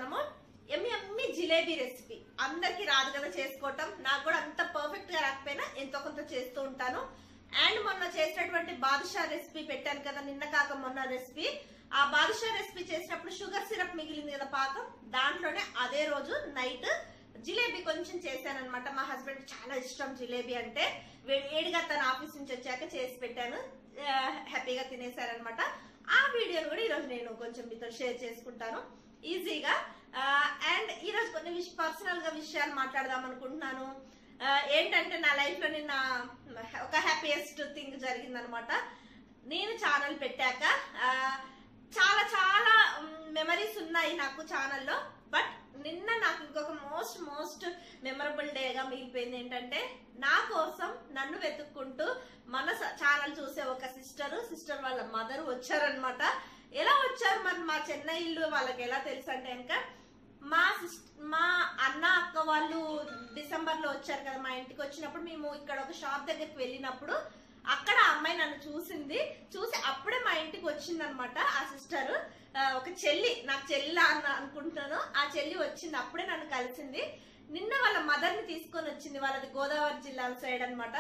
మనము ఎమ్మి ఎమ్మి జిలేబీ రెసిపీ అందరికి రాదు కదా చేసుకోవటం నాకు కూడా అంత పర్ఫెక్ట్ గా రాకపోయినా ఎంతో కొంత చేస్తూ ఉంటాను అండ్ మొన్న చేసినటువంటి బాదుషా రెసిపీ పెట్టాను కదా నిన్న కాక మొన్న రెసిపీ ఆ బాదుషా రెసిపీ చేసినప్పుడు షుగర్ సిరప్ మిగిలింది కదా పాకం దాంట్లోనే అదే రోజు నైట్ జిలేబీ కొంచెం చేశాను అనమాట మా హస్బెండ్ చాలా ఇష్టం జిలేబీ అంటే వేడిగా తన ఆఫీస్ నుంచి వచ్చాక చేసి పెట్టాను ఆ, హ్యాపీగా తినేశారనమాట ఆ వీడియోని కూడా ఈరోజు నేను కొంచెం మీతో షేర్ చేసుకుంటాను ఈజీగా అండ్ ఈరోజు కొన్ని విష పర్సనల్ గా విషయాలు మాట్లాడదాం అనుకుంటున్నాను ఆ, ఏంటంటే నా లైఫ్ లో నిన్న ఒక హ్యాపీయెస్ట్ థింగ్ జరిగిందనమాట నేను ఛానల్ పెట్టాక ఆ, చాలా చాలా మెమరీస్ ఉన్నాయి నాకు ఛానల్లో బట్ నిన్న నాకు ఇంకొక మోస్ట్ మోస్ట్ మెమరబుల్ డేగా మిగిలిపోయింది ఏంటంటే నా కోసం నన్ను వెతుక్కుంటూ మన ఛానల్ చూసే ఒక సిస్టర్ సిస్టర్ వాళ్ళ మదర్ వచ్చారనమాట ఎలా వచ్చారు మరి మా చెన్నై ఇల్లు వాళ్ళకి ఎలా తెలుసు అంటే ఇంకా మా సిస్- మా అన్న అక్క వాళ్ళు డిసెంబర్ లో వచ్చారు కదా మా ఇంటికి వచ్చినప్పుడు మేము ఇక్కడ ఒక షాప్ దగ్గరికి వెళ్ళినప్పుడు అక్కడ ఆ అమ్మాయి నన్ను చూసింది చూసి అప్పుడే మా ఇంటికి వచ్చింది అనమాట ఆ సిస్టర్ ఒక చెల్లి నాకు చెల్లి అన్న అనుకుంటున్నాను ఆ చెల్లి వచ్చింది అప్పుడే నన్ను కలిసింది నిన్న వాళ్ళ మదర్ ని తీసుకొని వచ్చింది వాళ్ళది గోదావరి జిల్లా సైడ్ అన్నమాట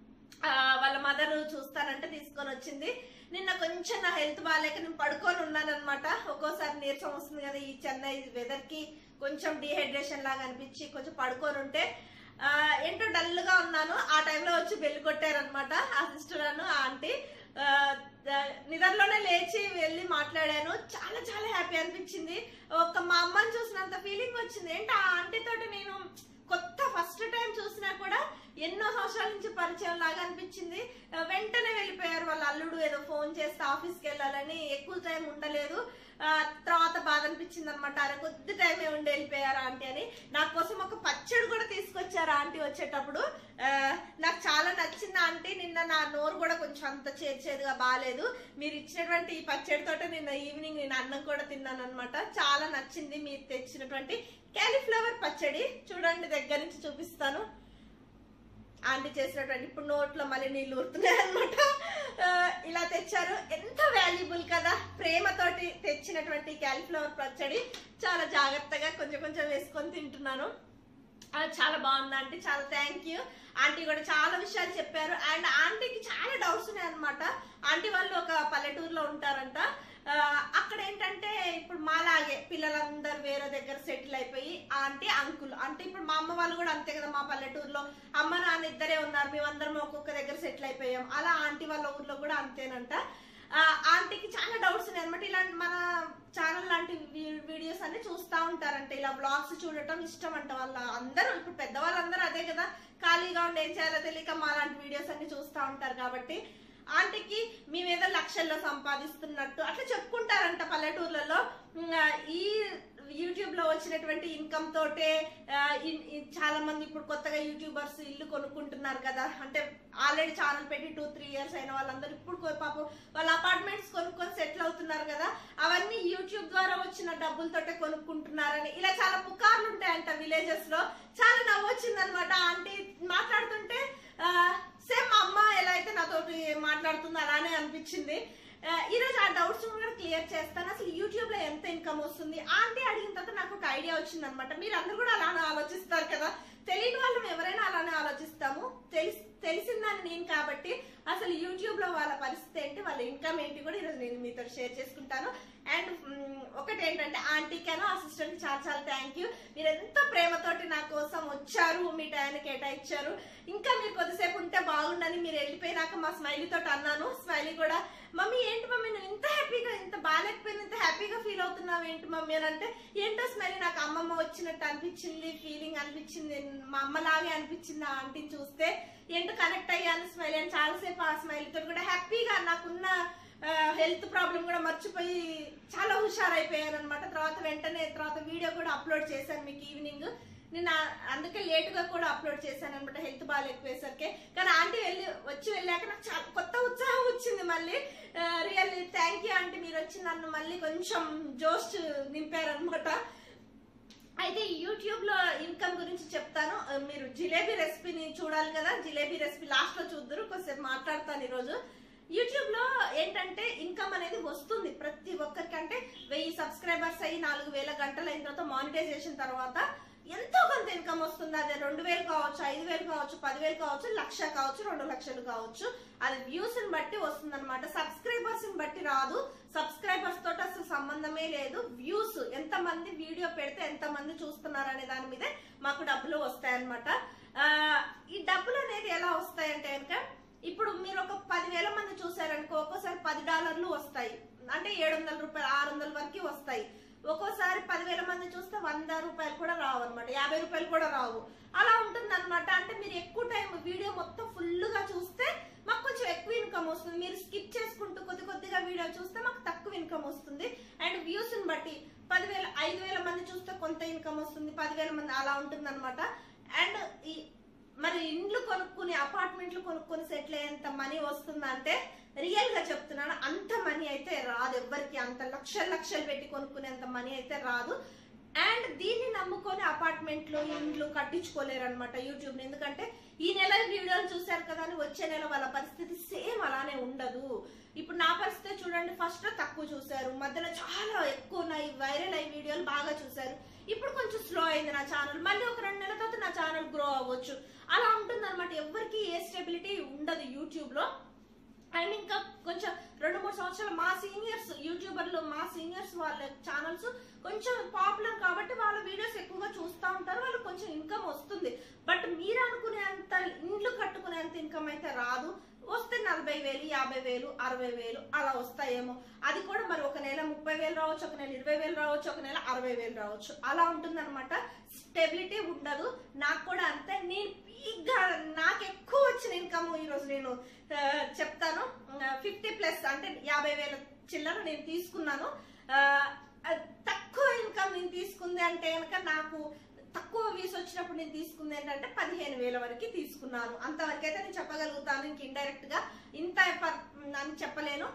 ఆ, వాళ్ళ మదర్ చూస్తానంటే తీసుకొని వచ్చింది నిన్న కొంచెం నా హెల్త్ బాగాలేక నేను పడుకొని ఉన్నాను అనమాట ఒక్కోసారి నీరసం వస్తుంది కదా ఈ చెన్నై వెదర్ కి కొంచెం డిహైడ్రేషన్ లాగా అనిపించి కొంచెం పడుకొని ఉంటే ఆ, ఏంటో డల్ గా ఉన్నాను ఆ టైంలో వచ్చి బెల్లి కొట్టారనమాట ఆ సిస్టర్ అను ఆ ఆంటీ ఆ, ద- నిద్రలోనే లేచి వెళ్ళి మాట్లాడాను చాలా చాలా హ్యాపీ అనిపించింది ఒక మా అమ్మని చూసినంత ఫీలింగ్ వచ్చింది ఏంటి ఆ ఆంటీ తోటి నేను కొత్త ఫస్ట్ టైం చూసినా కూడా ఎన్నో సంవత్సరాల నుంచి పరిచయం లాగా అనిపించింది ఆ, వెంటనే వెళ్ళిపోయారు వాళ్ళ అల్లుడు ఏదో ఫోన్ చేస్తే ఆఫీస్కి వెళ్ళాలని ఎక్కువ టైం ఉండలేదు ఆ, తర్వాత బాధ అనిపించింది అనమాట అరే కొద్ది టైమే ఉండి వెళ్ళిపోయారు ఆంటీ అని నా కోసం ఒక పచ్చడి కూడా తీసుకొచ్చారు ఆంటీ వచ్చేటప్పుడు ఆ, నాకు చాలా నచ్చింది ఆంటీ నిన్న నా నోరు కూడా కొంచెం అంత చేర్చేదిగా బాగాలేదు మీరు ఇచ్చినటువంటి ఈ పచ్చడితోటే నిన్న ఈవినింగ్ నేను అన్నం కూడా తిన్నాను అనమాట చాలా నచ్చింది మీరు తెచ్చినటువంటి క్యాలీఫ్లవర్ పచ్చడి చూడండి దగ్గర నుంచి చూపిస్తాను ఆంటీ చేసినటువంటి ఇప్పుడు నోట్లో మళ్ళీ నీళ్ళు ఊరుతున్నాయి అనమాట ఇలా తెచ్చారు ఎంత వాల్యుబుల్ కదా ప్రేమతోటి తెచ్చినటువంటి క్యాలీఫ్లవర్ పచ్చడి చాలా జాగ్రత్తగా కొంచెం కొంచెం వేసుకొని తింటున్నాను ఆ, చాలా బాగుంది ఆంటీ చాలా థ్యాంక్ యూ ఆంటీ కూడా చాలా విషయాలు చెప్పారు అండ్ ఆంటీకి చాలా డౌట్స్ ఉన్నాయి అనమాట ఆంటీ వాళ్ళు ఒక పల్లెటూరులో ఉంటారంట ఆ, అక్కడ ఏంటంటే ఇప్పుడు మాలాగే పిల్లలందరూ వేరే దగ్గర సెటిల్ అయిపోయి ఆంటీ అంకుల్ అంటే ఇప్పుడు మా అమ్మ వాళ్ళు కూడా అంతే కదా మా పల్లెటూరులో అమ్మ నాన్న ఇద్దరే ఉన్నారు మేమందరం ఒక్కొక్క దగ్గర సెటిల్ అయిపోయాం అలా ఆంటీ వాళ్ళ ఊర్లో కూడా అంతేనంట ఆ, ఆంటీకి చాలా డౌట్స్ ఉన్నాయి అనమాట ఇలాంటి మన ఛానల్ లాంటి వీ- వీడియోస్ అన్ని చూస్తూ ఉంటారంట ఇలా బ్లాగ్స్ చూడటం ఇష్టం అంట వాళ్ళ అందరూ ఇప్పుడు పెద్దవాళ్ళందరూ అదే కదా ఖాళీగా ఉండి ఏం చేయాలో తెలియక మా లాంటి వీడియోస్ అన్ని చూస్తూ ఉంటారు కాబట్టి ఆంటీకి మేమేదో లక్షల్లో సంపాదిస్తున్నట్టు అట్లా చెప్పుకుంటారంట పల్లెటూర్లలో ఉమ్, ఆ, ఈ యూట్యూబ్ లో వచ్చినటువంటి ఇన్కమ్ తోటే ఆ, ఇన్- ఇన్- చాలా మంది ఇప్పుడు కొత్తగా యూట్యూబర్స్ ఇల్లు కొనుక్కుంటున్నారు కదా అంటే ఆల్రెడీ ఛానల్ పెట్టి టూ త్రీ ఇయర్స్ అయిన వాళ్ళందరూ ఇప్పుడు కొ- పాపం వాళ్ళ అపార్ట్మెంట్స్ కొనుక్కొని సెటిల్ అవుతున్నారు కదా అవన్నీ యూట్యూబ్ ద్వారా వచ్చిన డబ్బులతోటే కొనుక్కుంటున్నారని ఇలా చాలా పుకార్లు ఉంటాయంట విలేజెస్ లో చాలా నవ్వొచ్చింది అనమాట ఆంటీ మాట్లాడుతుంటే సేమ్ మా అమ్మ ఎలా అయితే నాతోటి మాట్లాడుతుందో అలానే అనిపించింది ఆ, ఈ రోజు ఆ డౌట్స్ కూడా క్లియర్ చేస్తాను అసలు యూట్యూబ్ లో ఎంత ఇన్కమ్ వస్తుంది ఆంటీ అడిగిన తర్వాత నాకు ఒక ఐడియా వచ్చింది అనమాట మీరు అందరూ కూడా అలానే ఆలోచిస్తారు కదా తెలియని వాళ్ళు ఎవరైనా అలానే ఆలోచిస్తాము తెలిసి తెలిసిందని నేను కాబట్టి అసలు యూట్యూబ్ లో వాళ్ళ పరిస్థితి ఏంటి వాళ్ళ ఇన్కమ్ ఏంటి కూడా ఈరోజు నేను మీతో షేర్ చేసుకుంటాను అండ్ ఒకటి ఏంటంటే ఆంటీకేనో అసిస్టెంట్ చాలా చాలా థ్యాంక్ యూ మీరు ఎంతో ప్రేమతోటి నా కోసం వచ్చారు మీ టైంకి కేటాయించారు ఇంకా మీరు కొద్దిసేపు ఉంటే బాగుండని మీరు వెళ్ళిపోయినాక మా స్మైలీ తోటి అన్నాను స్మైలీ కూడా మమ్మీ ఏంటి మమ్మీ నువ్వు ఇంత హ్యాపీగా ఇంత బాగాలేకపోయినా ఇంత హ్యాపీగా ఫీల్ అవుతున్నావు ఏంటి మమ్మీ అని అంటే ఏంటో స్మైలీ నాకు అమ్మమ్మ వచ్చినట్టు అనిపించింది ఫీలింగ్ అనిపించింది మా అమ్మలాగే అనిపించింది ఆ ఆంటీని చూస్తే ఏంటో కనెక్ట్ అయ్యాను స్మైలీ అని చాలాసేపు ఆ స్మైలీ తోటి కూడా హ్యాపీగా నాకున్న హెల్త్ ప్రాబ్లం కూడా మర్చిపోయి చాలా హుషారైపోయాను అనమాట తర్వాత వెంటనే తర్వాత వీడియో కూడా అప్లోడ్ చేశాను మీకు ఈవినింగ్ నేను ఆ- అందుకే లేట్ గా కూడా అప్లోడ్ చేశాను అనమాట హెల్త్ బాగాలేకపోయేసరికి కానీ ఆంటీ వెళ్ళి వచ్చి వెళ్ళాక నాకు చాలా కొత్త ఉత్సాహం వచ్చింది మళ్ళీ రియల్లీ థ్యాంక్ యూ ఆంటీ మీరు వచ్చి నన్ను మళ్ళీ కొంచెం జోష్ నింపారనమాట అయితే యూట్యూబ్ లో ఇన్కమ్ గురించి చెప్తాను ఆ, మీరు జిలేబీ రెసిపీని చూడాలి కదా జిలేబీ రెసిపీ లాస్ట్ లో చూద్దరు కొంచెంసేపు మాట్లాడతాను ఈరోజు యూట్యూబ్ లో ఏంటంటే ఇన్కమ్ అనేది వస్తుంది ప్రతి ఒక్కరికి అంటే వెయ్యి సబ్స్క్రైబర్స్ అయ్యి నాలుగు వేల గంటలు అయిన తర్వాత మానిటైజేషన్ తర్వాత ఎంతో కొంత ఇన్కమ్ వస్తుంది అదే రెండు వేలు కావచ్చు ఐదు వేలు కావచ్చు పదివేలు కావచ్చు లక్ష కావచ్చు రెండు లక్షలు కావచ్చు అది వ్యూస్ ని బట్టి వస్తుంది అనమాట సబ్స్క్రైబర్స్ ని బట్టి రాదు సబ్స్క్రైబర్స్ తోటి అసలు సంబంధమే లేదు వ్యూస్ ఎంత మంది వీడియో పెడితే ఎంత మంది చూస్తున్నారు అనే దాని మీదే మాకు డబ్బులు వస్తాయన్నమాట ఆ, ఈ డబ్బులు అనేది ఎలా వస్తాయంటే కనుక ఇప్పుడు మీరు ఒక పదివేల మంది చూసారనుకో ఒక్కోసారి పది డాలర్లు వస్తాయి అంటే ఏడు వందల రూపాయలు ఆరు వందల వరకు వస్తాయి ఒక్కోసారి పదివేల మంది చూస్తే వంద రూపాయలు కూడా రావు అనమాట యాభై రూపాయలు కూడా రావు అలా ఉంటుంది అనమాట అంటే మీరు ఎక్కువ టైం వీడియో మొత్తం ఫుల్ గా చూస్తే మాకు కొంచెం ఎక్కువ ఇన్కమ్ వస్తుంది మీరు స్కిప్ చేసుకుంటూ కొద్ది కొద్దిగా వీడియో చూస్తే మాకు తక్కువ ఇన్కమ్ వస్తుంది అండ్ వ్యూస్ ని బట్టి పదివేల ఐదు వేల మంది చూస్తే కొంత ఇన్కమ్ వస్తుంది పదివేల మంది అలా ఉంటుంది అనమాట అండ్ ఈ మరి ఇండ్లు కొనుక్కుని అపార్ట్మెంట్లు కొనుక్కొని సెటిల్ అయ్యేంత మనీ వస్తుందంటే రియల్ గా చెప్తున్నాను అంత మనీ అయితే రాదు ఎవ్వరికి అంత లక్షలు లక్షలు పెట్టి కొనుక్కునేంత మనీ అయితే రాదు అండ్ దీన్ని నమ్ముకొని అపార్ట్మెంట్లు ఇండ్లు కట్టించుకోలేరు అనమాట యూట్యూబ్ ఎందుకంటే ఈ నెల వీడియోలు చూశారు కదా అని వచ్చే నెల వాళ్ళ పరిస్థితి సేమ్ అలానే ఉండదు ఇప్పుడు నా పరిస్థితి చూడండి ఫస్ట్ లో తక్కువ చూశారు మధ్యలో చాలా ఎక్కువ ఉన్నాయి వైరల్ అయ్యి వీడియోలు బాగా చూశారు ఇప్పుడు కొంచెం స్లో అయింది నా ఛానల్ మళ్ళీ ఒక రెండు నెలల తర్వాత నా ఛానల్ గ్రో అవ్వచ్చు అలా ఉంటుంది అనమాట ఎవరికి ఏ స్టెబిలిటీ ఉండదు యూట్యూబ్ లో అండ్ ఇంకా కొంచెం రెండు మూడు సంవత్సరాలు మా సీనియర్స్ యూట్యూబర్లు మా సీనియర్స్ వాళ్ళ ఛానల్స్ కొంచెం పాపులర్ కాబట్టి వాళ్ళ వీడియోస్ ఎక్కువగా చూస్తూ ఉంటారు వాళ్ళకి కొంచెం ఇన్కమ్ వస్తుంది బట్ మీరు అనుకునేంత ఇండ్లు కట్టుకునేంత ఇన్కమ్ అయితే రాదు వస్తే నలభై వేలు యాభై వేలు అరవై వేలు అలా వస్తాయేమో అది కూడా మరి ఒక నెల ముప్పై వేలు రావచ్చు ఒక నెల ఇరవై వేలు రావచ్చు ఒక నెల అరవై వేలు రావచ్చు అలా ఉంటుంది అనమాట స్టెబిలిటీ ఉండదు నాకు కూడా అంతే నేను పీక్గా నాకు ఎక్కువ వచ్చిన ఇన్కమ్ ఈరోజు నేను ఆ, చెప్తాను ఫిఫ్టీ ప్లస్ అంటే యాభై వేల చిల్లర నేను తీసుకున్నాను ఆ, ఆ, తక్కువ ఇన్కమ్ నేను తీసుకుంది అంటే కనుక నాకు తక్కువ వ్యూస్ వచ్చినప్పుడు నేను తీసుకుంది ఏంటంటే పదిహేను వేల వరకు తీసుకున్నాను అంతవరకు అయితే నేను చెప్పగలుగుతాను ఇంక ఇండైరెక్ట్ గా ఇంత పర్- అని చెప్పలేను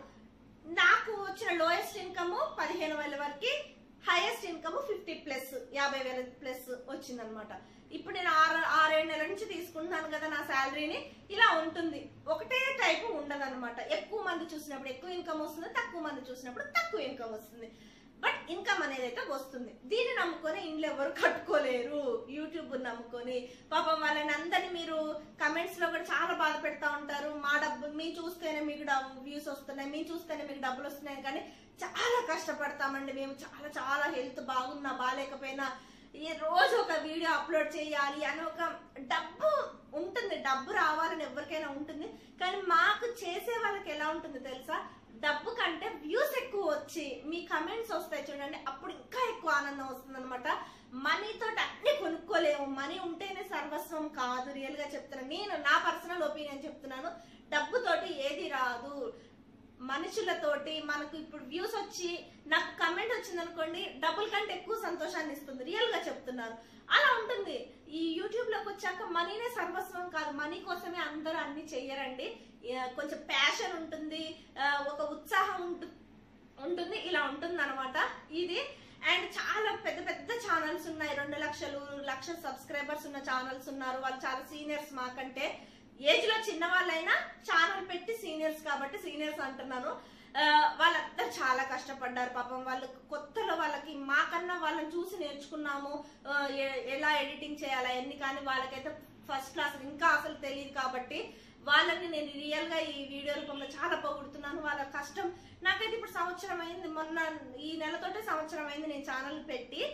నాకు వచ్చిన లోయెస్ట్ ఇన్కమ్ పదిహేను వేల వరకు హైయెస్ట్ ఇన్కమ్ ఫిఫ్టీ ప్లస్ యాభై వేల ప్లస్ వచ్చిందనమాట ఇప్పుడు నేను ఆరు ఆరేడు నెలల నుంచి తీసుకుంటున్నాను కదా నా శాలరీని ఇలా ఉంటుంది ఒకటే టైపు ఉండదు ఎక్కువ మంది చూసినప్పుడు ఎక్కువ ఇన్కమ్ వస్తుంది తక్కువ మంది చూసినప్పుడు తక్కువ ఇన్కమ్ వస్తుంది బట్ ఇన్కమ్ అనేది అయితే వస్తుంది దీన్ని నమ్ముకొని ఇంట్లో ఎవరు కట్టుకోలేరు యూట్యూబ్ నమ్ముకొని పాపం వాళ్ళని అందరినీ మీరు కమెంట్స్ లో కూడా చాలా బాధ పెడతా ఉంటారు మా డబ్బు మీ చూస్తేనే మీకు వ్యూస్ వస్తున్నాయి మీ చూస్తేనే మీకు డబ్బులు వస్తున్నాయి కానీ చాలా కష్టపడతామండి మేము చాలా చాలా హెల్త్ బాగున్నా బాగాలేకపోయినా ఈ రోజు ఒక వీడియో అప్లోడ్ చేయాలి అని ఒక డబ్బు ఉంటుంది డబ్బు రావాలని ఎవరికైనా ఉంటుంది కానీ మాకు చేసే వాళ్ళకి ఎలా ఉంటుంది తెలుసా డబ్బు కంటే వ్యూస్ ఎక్కువ వచ్చి మీ కమెంట్స్ వస్తాయి చూడండి అప్పుడు ఇంకా ఎక్కువ ఆనందం వస్తుంది అనమాట మనీతో అన్ని కొనుక్కోలేము మనీ ఉంటేనే సర్వస్వం కాదు రియల్ గా చెప్తున్నాను నేను నా పర్సనల్ ఒపీనియన్ చెప్తున్నాను డబ్బుతోటి ఏది రాదు మనుషులతోటి మనకు ఇప్పుడు వ్యూస్ వచ్చి నాకు కమెంట్ వచ్చింది అనుకోండి డబ్బుల కంటే ఎక్కువ సంతోషాన్ని ఇస్తుంది రియల్ గా చెప్తున్నాను అలా ఉంటుంది ఈ యూట్యూబ్ లోకి వచ్చాక మనీనే సర్వస్వం కాదు మనీ కోసమే అందరూ అన్ని చెయ్యరండి ఆ, కొంచెం ప్యాషన్ ఉంటుంది ఆ, ఒక ఉత్సాహం ఉంటు- ఉంటుంది ఇలా ఉంటుంది అనమాట ఇది అండ్ చాలా పెద్ద పెద్ద ఛానల్స్ ఉన్నాయి రెండు లక్షలు లక్ష సబ్స్క్రైబర్స్ ఉన్న ఛానల్స్ ఉన్నారు వాళ్ళు చాలా సీనియర్స్ మాకంటే ఏజ్ లో చిన్న వాళ్ళైనా ఛానల్ పెట్టి సీనియర్స్ కాబట్టి సీనియర్స్ అంటున్నాను ఆ, వాళ్ళందరూ చాలా కష్టపడ్డారు పాపం వాళ్ళు కొత్తలో వాళ్ళకి మాకన్నా వాళ్ళని చూసి నేర్చుకున్నాము ఆ, ఎ- ఎలా ఎడిటింగ్ చేయాలి అవన్నీ కానీ వాళ్ళకైతే ఫస్ట్ క్లాస్ ఇంకా అసలు తెలియదు కాబట్టి వాళ్ళని నేను రియల్ గా ఈ వీడియో రూపంలో చాలా పొగుడుతున్నాను వాళ్ళ కష్టం నాకైతే ఇప్పుడు సంవత్సరం అయింది మొన్న ఈ నెలతోటే సంవత్సరం అయింది నేను ఛానల్ పెట్టి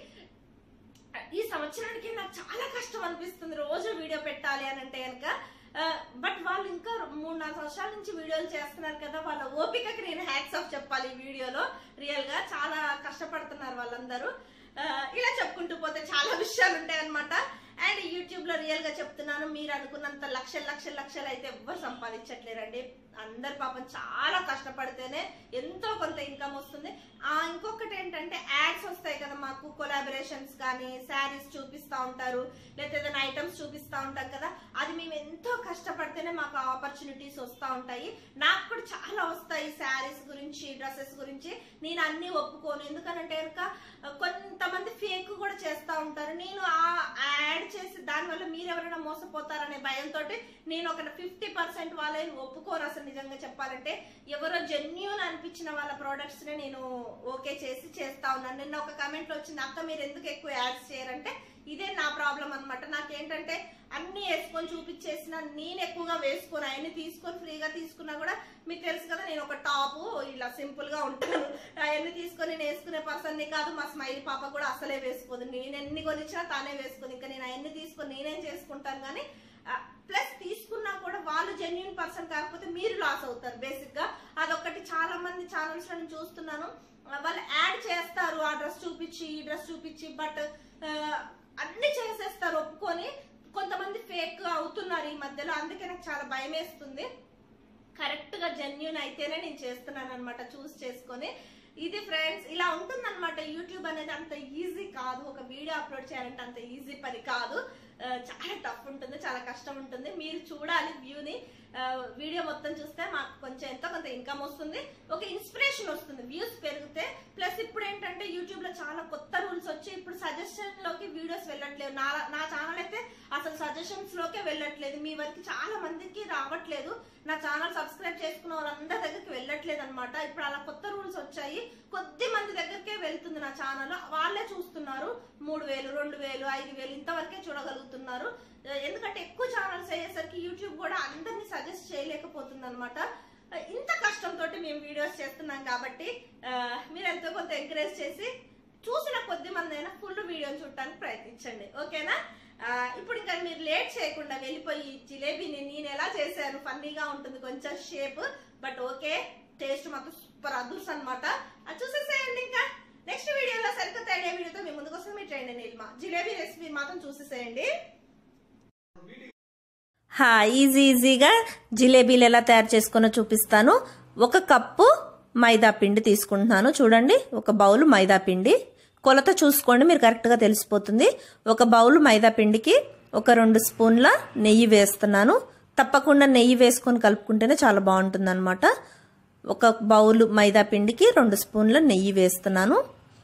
ఈ సంవత్సరానికి నాకు చాలా కష్టం అనిపిస్తుంది రోజు వీడియో పెట్టాలి అని అంటే కనుక బట్ వాళ్ళు ఇంకా మూడు నాలుగు సంవత్సరాల నుంచి వీడియోలు చేస్తున్నారు కదా వాళ్ళ ఓపికకి నేను హ్యాక్స్ ఆఫ్ చెప్పాలి ఈ వీడియోలో రియల్ గా చాలా కష్టపడుతున్నారు వాళ్ళందరూ ఆ, ఇలా చెప్పుకుంటూ పోతే చాలా విషయాలు ఉంటాయి అనమాట అండ్ యూట్యూబ్ లో రియల్ గా చెప్తున్నాను మీరు అనుకున్నంత లక్షల లక్షల లక్షలు అయితే ఎవ్వరు సంపాదించట్లేరండి అందరు పాపం చాలా కష్టపడితేనే ఎంతో కొంత ఇన్కమ్ వస్తుంది ఆ ఇంకొకటి ఏంటంటే యాడ్స్ వస్తాయి కదా మాకు కొలాబరేషన్స్ కానీ శారీస్ చూపిస్తా ఉంటారు లేకపోతే ఏదైనా ఐటమ్స్ చూపిస్తా ఉంటాం కదా అది మేము ఎంతో కష్టపడితేనే మాకు ఆపర్చునిటీస్ వస్తా ఉంటాయి నాకు కూడా చాలా వస్తాయి శారీస్ గురించి డ్రెస్సెస్ గురించి నేను అన్ని ఒప్పుకోను ఎందుకనంటే కనుక కొంతమంది ఫేక్ కూడా చేస్తా ఉంటారు నేను ఆ యాడ్ యాడ్ చేసి దానివల్ల మీరు ఎవరైనా మోసపోతారనే భయంతో నేను ఒక ఫిఫ్టీ పర్సెంట్ వాళ్ళని ఒప్పుకోరు అసలు నిజంగా చెప్పాలంటే ఎవరో జెన్యున్ అనిపించిన వాళ్ళ ప్రోడక్ట్స్ నే నేను ఓకే చేసి చేస్తా ఉన్నాను నిన్న ఒక కమెంట్ వచ్చింది అక్క మీరు ఎందుకు ఎక్కువ యాడ్స్ చేయరంటే ఇదే నా ప్రాబ్లం అనమాట నాకేంటంటే అన్ని వేసుకొని చూపించేసిన నేను ఎక్కువగా వేసుకొని అవన్నీ తీసుకొని ఫ్రీగా తీసుకున్నా కూడా మీకు తెలుసు కదా నేను ఒక టాప్ ఇలా సింపుల్ గా ఉంటాను అవన్నీ తీసుకొని నేను వేసుకునే పర్సన్ కాదు మా స్మైల్ పాప కూడా అసలే వేసుకోదు నేను ఎన్ని కొనిచ్చినా తానే వేసుకుంది ఇంకా నేను అవన్నీ తీసుకొని నేనేం చేసుకుంటాను కానీ ప్లస్ తీసుకున్నా కూడా వాళ్ళు జెన్యున్ పర్సన్ కాకపోతే మీరు లాస్ అవుతారు బేసిక్ గా అదొకటి చాలా మంది ఛానల్స్ లో నేను చూస్తున్నాను ఆ, వాళ్ళు యాడ్ చేస్తారు ఆ డ్రెస్ చూపించి ఈ డ్రెస్ చూపించి బట్ అన్ని చేసేస్తారు ఒప్పుకొని కొంతమంది ఫేక్ అవుతున్నారు ఈ మధ్యలో అందుకే నాకు చాలా భయం వేస్తుంది కరెక్ట్ గా జెన్యున్ అయితేనే నేను చేస్తున్నాను అనమాట చూస్ చేసుకొని ఇది ఫ్రెండ్స్ ఇలా ఉంటుందన్నమాట యూట్యూబ్ అనేది అంత ఈజీ కాదు ఒక వీడియో అప్లోడ్ చేయాలంటే అంత ఈజీ పని కాదు ఆ, చాలా టఫ్ ఉంటుంది చాలా కష్టం ఉంటుంది మీరు చూడాలి వ్యూని వీడియో మొత్తం చూస్తే మాకు కొంచెం ఎంతో కొంత ఇన్కమ్ వస్తుంది ఒక ఇన్స్పిరేషన్ వస్తుంది వ్యూస్ పెరిగితే ప్లస్ ఇప్పుడు ఏంటంటే యూట్యూబ్ లో చాలా కొత్త రూల్స్ వచ్చి ఇప్పుడు సజెషన్ లోకి వీడియోస్ వెళ్ళట్లేదు నా నా ఛానల్ అయితే అసలు సజెషన్స్ లోకే వెళ్ళట్లేదు మీ వరకు చాలా మందికి రావట్లేదు నా ఛానల్ సబ్స్క్రైబ్ చేసుకున్న వాళ్ళందరి దగ్గరికి వెళ్ళట్లేదు అనమాట ఇప్పుడు అలా కొత్త రూల్స్ వచ్చాయి కొద్ది మంది దగ్గరికే వెళ్తుంది నా ఛానల్ వాళ్ళే చూస్తున్నారు మూడు వేలు రెండు వేలు ఐదు వేలు ఇంతవరకే చూడగలుగుతున్నారు ఆ, ఎందుకంటే ఎక్కువ ఛానల్స్ అయ్యేసరికి యూట్యూబ్ కూడా అందరినీ సజెస్ట్ చేయలేకపోతుంది అనమాట ఇంత కష్టంతో మేము వీడియోస్ చేస్తున్నాం కాబట్టి ఆ, మీరు ఎంతో కొంత ఎంకరేజ్ చేసి చూసిన కొద్ది మంది అయినా ఫుల్ వీడియో చూడటానికి ప్రయత్నించండి ఓకేనా ఆ, ఇప్పుడు ఇంకా మీరు లేట్ చేయకుండా వెళ్ళిపోయి జిలేబీని నేను ఎలా చేశాను ఫన్నీగా ఉంటుంది కొంచెం షేప్ బట్ ఓకే టేస్ట్ మాత్రం సూపర్ అదూర్స్ అనమాట అది చూసేసేయండి ఇంకా నెక్స్ట్ వీడియోలో సరికొత్త ఐడియా వీడియోతో మీ ముందుకు వస్తుంది మీ ట్రైన్ నీల్మా జిలేబీ రెసిపీ మాత్రం చూసేసేయండి హా ఈజీ ఈజీగా జిలేబీలు ఎలా తయారు చేసుకున్నా చూపిస్తాను ఒక కప్పు మైదా పిండి తీసుకుంటున్నాను చూడండి ఒక బౌల్ మైదా పిండి కొలత చూసుకోండి మీరు కరెక్ట్గా తెలిసిపోతుంది ఒక బౌల్ మైదా పిండికి ఒక రెండు స్పూన్ల నెయ్యి వేస్తున్నాను తప్పకుండా నెయ్యి వేసుకొని కలుపుకుంటేనే చాలా బాగుంటుంది అనమాట ఒక బౌల్ మైదా పిండికి రెండు స్పూన్ల నెయ్యి వేస్తున్నాను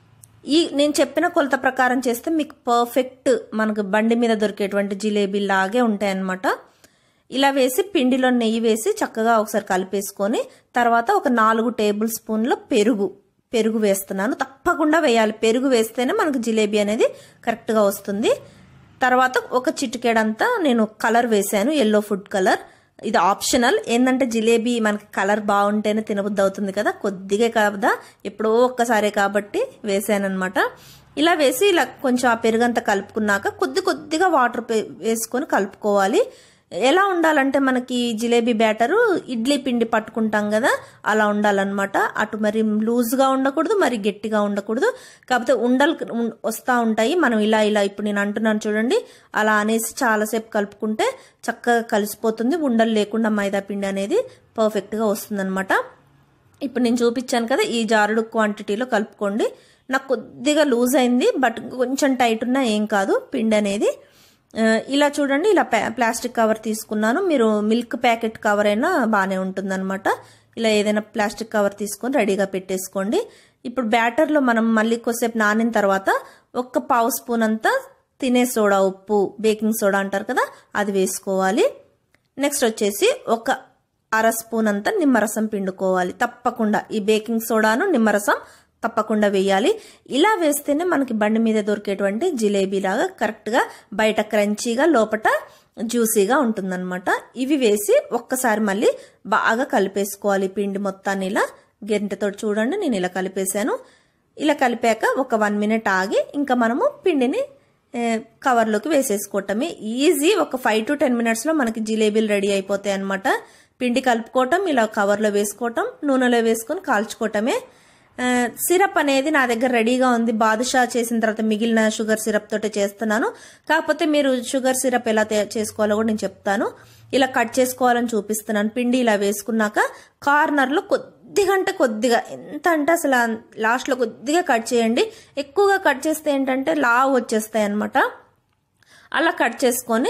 ఈ నేను చెప్పిన కొలత ప్రకారం చేస్తే మీకు పర్ఫెక్ట్ మనకు బండి మీద దొరికేటువంటి జిలేబీ లాగే ఉంటాయన్నమాట ఇలా వేసి పిండిలో నెయ్యి వేసి చక్కగా ఒకసారి కలిపేసుకొని తర్వాత ఒక నాలుగు టేబుల్ స్పూన్ల పెరుగు పెరుగు వేస్తున్నాను తప్పకుండా వేయాలి పెరుగు వేస్తేనే మనకు జిలేబీ అనేది కరెక్ట్గా వస్తుంది తర్వాత ఒక చిటికెడంతా నేను కలర్ వేసాను ఎల్లో ఫుడ్ కలర్ ఇది ఆప్షనల్ ఏంటంటే జిలేబీ మనకి కలర్ బాగుంటేనే తినబుద్ధి అవుతుంది కదా కొద్దిగా కదా ఎప్పుడో ఒక్కసారే కాబట్టి వేసానమాట ఇలా వేసి ఇలా కొంచెం ఆ పెరుగంతా కలుపుకున్నాక కొద్ది కొద్దిగా వాటర్ వేసుకొని కలుపుకోవాలి ఎలా ఉండాలంటే మనకి జిలేబీ బ్యాటరు ఇడ్లీ పిండి పట్టుకుంటాం కదా అలా ఉండాలన్నమాట అటు మరి లూజ్గా ఉండకూడదు మరి గట్టిగా ఉండకూడదు కాకపోతే ఉండలు ఉం- వస్తూ ఉంటాయి మనం ఇలా ఇలా ఇప్పుడు నేను అంటున్నాను చూడండి అలా అనేసి చాలాసేపు కలుపుకుంటే చక్కగా కలిసిపోతుంది ఉండలు లేకుండా మైదా పిండి అనేది పర్ఫెక్ట్గా వస్తుందన్నమాట ఇప్పుడు నేను చూపించాను కదా ఈ జారుడు క్వాంటిటీలో కలుపుకోండి నాకు కొద్దిగా లూజ్ అయింది బట్ కొంచెం టైట్ ఉన్నా ఏం కాదు పిండి అనేది ఆ, ఇలా చూడండి ఇలా ప్లా- ప్లాస్టిక్ కవర్ తీసుకున్నాను మీరు మిల్క్ ప్యాకెట్ కవర్ అయినా బాగానే ఉంటుందన్నమాట ఇలా ఏదైనా ప్లాస్టిక్ కవర్ తీసుకొని రెడీగా పెట్టేసుకోండి ఇప్పుడు బ్యాటర్లో మనం మళ్ళీ కొద్దిసేపు నానిన తర్వాత ఒక్క పావు స్పూన్ అంతా తినే సోడా ఉప్పు బేకింగ్ సోడా అంటారు కదా అది వేసుకోవాలి నెక్స్ట్ వచ్చేసి ఒక అర స్పూన్ అంతా నిమ్మరసం పిండుకోవాలి తప్పకుండా ఈ బేకింగ్ సోడాను నిమ్మరసం తప్పకుండా వేయాలి ఇలా వేస్తేనే మనకి బండి మీద దొరికేటువంటి జిలేబీ లాగా కరెక్ట్గా బయట క్రంచీగా లోపట జ్యూసీగా ఉంటుందన్నమాట ఇవి వేసి ఒక్కసారి మళ్ళీ బాగా కలిపేసుకోవాలి పిండి మొత్తాన్ని ఇలా గెంటతో చూడండి నేను ఇలా కలిపేశాను ఇలా కలిపాక ఒక వన్ మినిట్ ఆగి ఇంకా మనము పిండిని ఏ, కవర్లోకి వేసేసుకోవటమే ఈజీ ఒక ఫైవ్ టు టెన్ మినిట్స్లో మనకి జిలేబీలు రెడీ అయిపోతాయి అనమాట పిండి కలుపుకోవటం ఇలా కవర్లో వేసుకోవటం నూనెలో వేసుకొని కాల్చుకోవటమే ఆ, సిరప్ అనేది నా దగ్గర రెడీగా ఉంది బాదుషా చేసిన తర్వాత మిగిలిన షుగర్ సిరప్ తోటే చేస్తున్నాను కాకపోతే మీరు షుగర్ సిరప్ ఎలా తయారు చేసుకోవాలో కూడా నేను చెప్తాను ఇలా కట్ చేసుకోవాలని చూపిస్తున్నాను పిండి ఇలా వేసుకున్నాక కార్నర్లో కొద్దిగా అంటే కొద్దిగా ఎంత అంటే అసలు లాస్ట్లో కొద్దిగా కట్ చేయండి ఎక్కువగా కట్ చేస్తే ఏంటంటే లావ్ వచ్చేస్తాయి అనమాట అలా కట్ చేసుకొని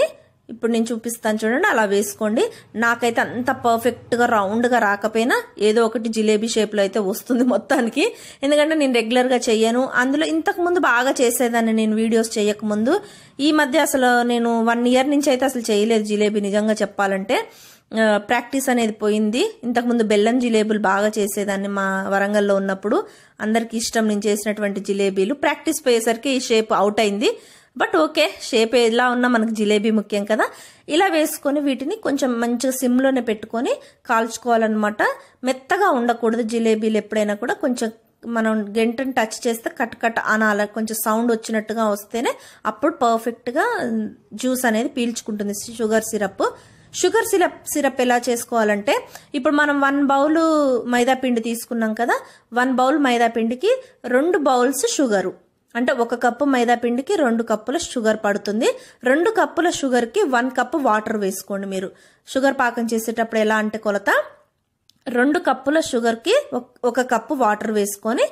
ఇప్పుడు నేను చూపిస్తాను చూడండి అలా వేసుకోండి నాకైతే అంత పర్ఫెక్ట్గా రౌండ్గా రాకపోయినా ఏదో ఒకటి జిలేబీ షేప్లో అయితే వస్తుంది మొత్తానికి ఎందుకంటే నేను రెగ్యులర్గా చెయ్యను అందులో ఇంతకు ముందు బాగా చేసేదాన్ని నేను వీడియోస్ చేయకముందు ఈ మధ్య అసలు నేను వన్ ఇయర్ నుంచి అయితే అసలు చేయలేదు జిలేబీ నిజంగా చెప్పాలంటే ప్రాక్టీస్ అనేది పోయింది ఇంతకుముందు బెల్లం జిలేబులు బాగా చేసేదాన్ని మా వరంగల్లో ఉన్నప్పుడు అందరికి ఇష్టం నేను చేసినటువంటి జిలేబీలు ప్రాక్టీస్ పోయేసరికి ఈ షేప్ అవుట్ అయింది బట్ ఓకే షేప్ ఎలా ఉన్నా మనకు జిలేబీ ముఖ్యం కదా ఇలా వేసుకొని వీటిని కొంచెం మంచిగా సిమ్లోనే పెట్టుకొని కాల్చుకోవాలన్నమాట మెత్తగా ఉండకూడదు జిలేబీలు ఎప్పుడైనా కూడా కొంచెం మనం గంటని టచ్ చేస్తే కట్ కట్ అనాల కొంచెం సౌండ్ వచ్చినట్టుగా వస్తేనే అప్పుడు పర్ఫెక్ట్గా జ్యూస్ అనేది పీల్చుకుంటుంది sugar syrup sugar syrup syrup ఎలా చేసుకోవాలంటే ఇప్పుడు మనం వన్ బౌల్ మైదా పిండి తీసుకున్నాం కదా వన్ బౌల్ మైదా పిండికి రెండు బౌల్స్ షుగరు అంటే ఒక కప్పు మైదా పిండికి రెండు కప్పుల షుగర్ పడుతుంది రెండు కప్పుల షుగర్కి వన్ కప్పు వాటర్ వేసుకోండి మీరు షుగర్ పాకం చేసేటప్పుడు ఎలా అంటే కొలత రెండు కప్పుల షుగర్కి ఒక కప్పు వాటర్ వేసుకొని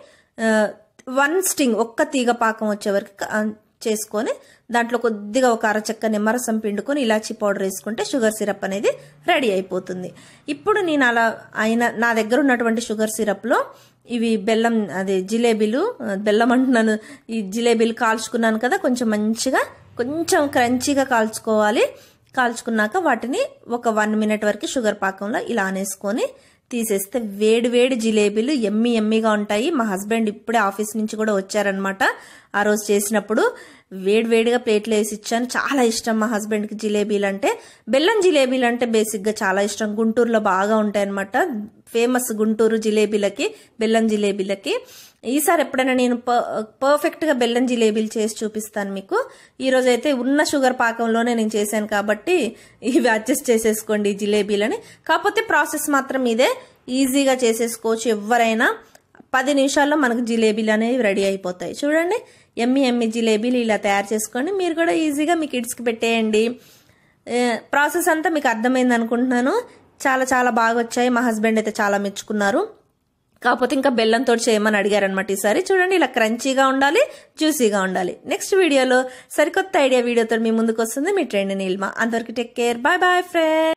వన్ స్టింగ్ ఒక్క తీగ పాకం వచ్చే వరకు చేసుకొని దాంట్లో కొద్దిగా ఒక అరచక్క నిమ్మరసం పిండుకొని ఇలాచీ పౌడర్ వేసుకుంటే షుగర్ సిరప్ అనేది రెడీ అయిపోతుంది ఇప్పుడు నేను అలా అయిన నా దగ్గర ఉన్నటువంటి షుగర్ సిరప్లో ఇవి బెల్లం అదే జిలేబీలు బెల్లం అంటున్నాను ఈ జిలేబీలు కాల్చుకున్నాను కదా కొంచెం మంచిగా కొంచెం క్రంచీగా కాల్చుకోవాలి కాల్చుకున్నాక వాటిని ఒక వన్ మినిట్ వరకు షుగర్ పాకంలో ఇలా అనేసుకొని తీసేస్తే వేడి వేడి జిలేబీలు ఎమ్మి ఎమ్మిగా ఉంటాయి మా హస్బెండ్ ఇప్పుడే ఆఫీస్ నుంచి కూడా వచ్చారనమాట ఆ రోజు చేసినప్పుడు వేడి వేడిగా ప్లేట్లు వేసి ఇచ్చాను చాలా ఇష్టం మా హస్బెండ్కి జిలేబీలు అంటే బెల్లం జిలేబీలు అంటే బేసిక్గా చాలా ఇష్టం గుంటూరులో బాగా ఉంటాయి అనమాట ఫేమస్ గుంటూరు జిలేబీలకి బెల్లం జిలేబీలకి ఈసారి ఎప్పుడైనా నేను పర్ఫెక్ట్గా బెల్లం జిలేబీలు చేసి చూపిస్తాను మీకు ఈరోజు అయితే ఉన్న షుగర్ పాకంలోనే నేను చేశాను కాబట్టి ఇవి అడ్జస్ట్ చేసేసుకోండి ఈ జిలేబీలని కాకపోతే ప్రాసెస్ మాత్రం ఇదే ఈజీగా చేసేసుకోవచ్చు ఎవరైనా పది నిమిషాల్లో మనకు జిలేబీలు అనేవి రెడీ అయిపోతాయి చూడండి ఎమ్మి ఎమ్మి జిలేబీలు ఇలా తయారు చేసుకోండి మీరు కూడా ఈజీగా మీ కిడ్స్కి పెట్టేయండి ప్రాసెస్ అంతా మీకు అర్థమైంది అనుకుంటున్నాను చాలా చాలా బాగా వచ్చాయి మా హస్బెండ్ అయితే చాలా మెచ్చుకున్నారు కాకపోతే ఇంకా బెల్లంతో చేయమని అడిగారనమాట ఈసారి చూడండి ఇలా క్రంచీగా ఉండాలి జ్యూసీగా ఉండాలి నెక్స్ట్ వీడియోలో సరికొత్త ఐడియా వీడియోతో మీ ముందుకు వస్తుంది మీ ట్రెండ్ నీల్మా అంతవరకు take care bye bye friend